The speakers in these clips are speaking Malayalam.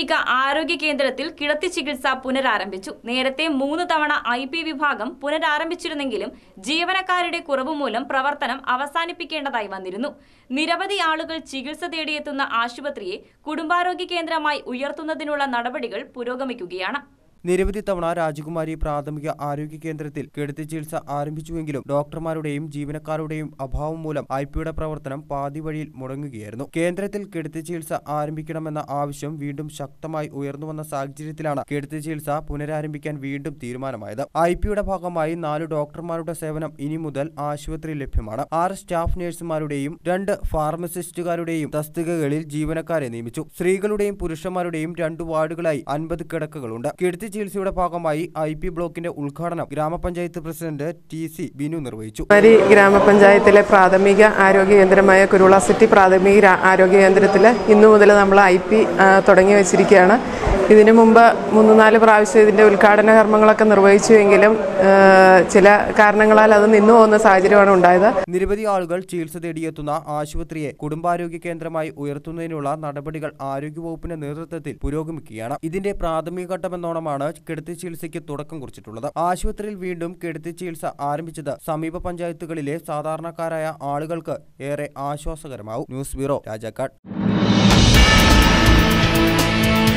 പ്രാഥമിക ആരോഗ്യ കേന്ദ്രത്തിൽ കിടത്തി ചികിത്സ പുനരാരംഭിച്ചു നേരത്തെ മൂന്ന് തവണ ഐ പി വിഭാഗം പുനരാരംഭിച്ചിരുന്നെങ്കിലും ജീവനക്കാരുടെ കുറവ് മൂലം പ്രവർത്തനം അവസാനിപ്പിക്കേണ്ടതായി വന്നിരുന്നു നിരവധി ആളുകൾ ചികിത്സ തേടിയെത്തുന്ന ആശുപത്രിയെ കുടുംബാരോഗ്യ കേന്ദ്രമായി ഉയർത്തുന്നതിനുള്ള നടപടികൾ പുരോഗമിക്കുകയാണ് നിരവധി തവണ രാജകുമാരി പ്രാഥമിക ആരോഗ്യ കേന്ദ്രത്തിൽ കിടത്തി ചികിത്സ ആരംഭിച്ചുവെങ്കിലും ഡോക്ടർമാരുടെയും ജീവനക്കാരുടെയും അഭാവം മൂലം ഐ പിയുടെ പ്രവർത്തനം പാതി വഴിയിൽ മുടങ്ങുകയായിരുന്നു കേന്ദ്രത്തിൽ കിടത്തി ചികിത്സ ആരംഭിക്കണമെന്ന ആവശ്യം വീണ്ടും ശക്തമായി ഉയർന്നുവന്ന സാഹചര്യത്തിലാണ് കിടത്തി ചികിത്സ പുനരാരംഭിക്കാൻ വീണ്ടും തീരുമാനമായത് ഐ പിയുടെ ഭാഗമായി നാല് ഡോക്ടർമാരുടെ സേവനം ഇനി മുതൽ ആശുപത്രിയിൽ ലഭ്യമാണ് ആറ് സ്റ്റാഫ് നഴ്സുമാരുടെയും രണ്ട് ഫാർമസിസ്റ്റുകാരുടെയും തസ്തികകളിൽ ജീവനക്കാരെ നിയമിച്ചു സ്ത്രീകളുടെയും പുരുഷന്മാരുടെയും രണ്ട് വാർഡുകളായി അൻപത് കിടക്കകളുണ്ട് കിടത്തി ചികിത്സയുടെ ഭാഗമായി ഐ പി ബ്ലോക്കിന്റെ ഉദ്ഘാടനം ഗ്രാമപഞ്ചായത്ത് പ്രസിഡന്റ് ടി സി ബിനു നിർവഹിച്ചു കുമാരി ഗ്രാമപഞ്ചായത്തിലെ പ്രാഥമിക ആരോഗ്യ കേന്ദ്രമായ കുരുള സിറ്റി പ്രാഥമിക രാ- ആരോഗ്യ കേന്ദ്രത്തിൽ ഇന്നു മുതൽ നമ്മൾ ഐ പി തുടങ്ങി വെച്ചിരിക്കുകയാണ് ഇതിനു മുമ്പ് മൂന്ന് നാല് പ്രാവശ്യം ഇതിൻ്റെ ഉദ്ഘാടന കർമ്മങ്ങളൊക്കെ നിർവഹിച്ചുവെങ്കിലും ആ, ചില കാരണങ്ങളാൽ അത് നിന്നു പോകുന്ന സാഹചര്യമാണ് ഉണ്ടായത് നിരവധി ആളുകൾ ചികിത്സ തേടിയെത്തുന്ന ആശുപത്രിയെ കുടുംബാരോഗ്യ കേന്ദ്രമായി ഉയർത്തുന്നതിനുള്ള നടപടികൾ ആരോഗ്യവകുപ്പിന്റെ നേതൃത്വത്തിൽ പുരോഗമിക്കുകയാണ് ഇതിന്റെ പ്രാഥമിക ഘട്ടമെന്നോണമാണ് കിടത്തി ചികിത്സയ്ക്ക് തുടക്കം കുറിച്ചിട്ടുള്ളത് ആശുപത്രിയിൽ വീണ്ടും കിടത്തി ചികിത്സ ആരംഭിച്ചത് സമീപ പഞ്ചായത്തുകളിലെ സാധാരണക്കാരായ ആളുകൾക്ക് ഏറെ ആശ്വാസകരമാവും ന്യൂസ് ബ്യൂറോ രാജാക്കാട്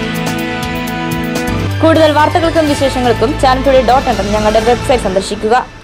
കൂടുതൽ വാർത്തകൾക്കും വിശേഷങ്ങൾക്കും ചാനൽ ടുഡേ ഡോട്ട് ഞങ്ങളുടെ വെബ്സൈറ്റ് സന്ദർശിക്കുക